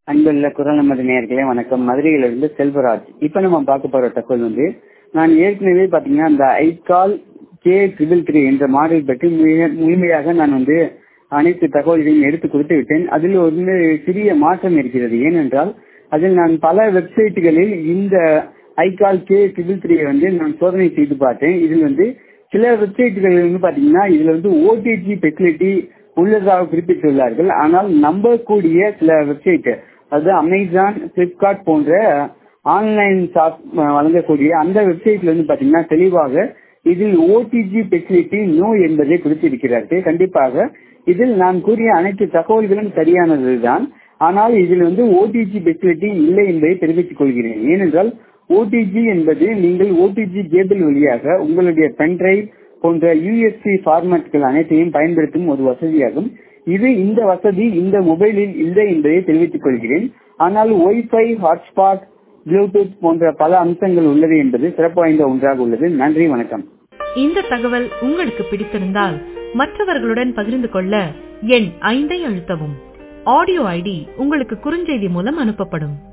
அன்புள்ள குரல் நமது நேர்களே வணக்கம் மதுரையிலிருந்து செல்வராஜ் இப்ப நம்ம பார்க்க போற தகவல் வந்து நான் ஏற்கனவே பாத்தீங்கன்னா அந்த ஐகால் கே ட்ரிபிள் த்ரீ என்ற மாடல் பற்றி முழு- முழுமையாக நான் வந்து அனைத்து தகவல்களையும் எடுத்து கொடுத்து விட்டேன் அதில் ஒரு சிறிய மாற்றம் இருக்கிறது ஏனென்றால் அதில் நான் பல வெப்சைட்டுகளில் இந்த ஐகால் கே ட்ரிபிள் த்ரீ வந்து நான் சோதனை செய்து பார்த்தேன் இதில் வந்து சில வெப்சைட்டுகள் வந்து பாத்தீங்கன்னா இதுல வந்து ஓடிஜி ஃபெசிலிட்டி உள்ளதாக குறிப்பிட்டுள்ளார்கள் ஆனால் நம்பக்கூடிய சில வெப்சைட் அதாவது அமேசான் பிளிப்கார்ட் போன்ற ஆன்லைன் ஷாப் வழங்கக்கூடிய அந்த வெப்சைட்ல வந்து பாத்தீங்கன்னா தெளிவாக இதில் ஓடிஜி ஃபெசிலிட்டி நோ என்பதை குறிப்பிட்டிருக்கிறார்கள் கண்டிப்பாக இதில் நான் கூறிய அனைத்து தகவல்களும் சரியானதுதான் ஆனால் இதில் வந்து ஓடிஜி ஃபெசிலிட்டி இல்லை என்பதை தெரிவித்துக் கொள்கிறேன் ஏனென்றால் ஓடிஜி என்பது நீங்கள் ஓடிஜி கேபிள் வழியாக உங்களுடைய பென்டிரைவ் போன்ற யூஎஸ்பி ஃபார்மேட்கள் அனைத்தையும் பயன்படுத்தும் ஒரு வசதியாகும் இது இந்த வசதி இந்த மொபைலில் இல்லை என்பதை தெரிவித்துக் கொள்கிறேன் ஆனால் ஒய்ஃபை ஹாட்ஸ்பாட் ப்ளூடூத் போன்ற பல அம்சங்கள் உள்ளது என்பது சிறப்பு வாய்ந்த ஒன்றாக உள்ளது நன்றி வணக்கம் இந்த தகவல் உங்களுக்கு பிடித்திருந்தால் மற்றவர்களுடன் பகிர்ந்து கொள்ள எண் ஐந்தை அழுத்தவும் ஆடியோ ஐடி உங்களுக்கு குறுஞ்செய்தி மூலம் அனுப்பப்படும்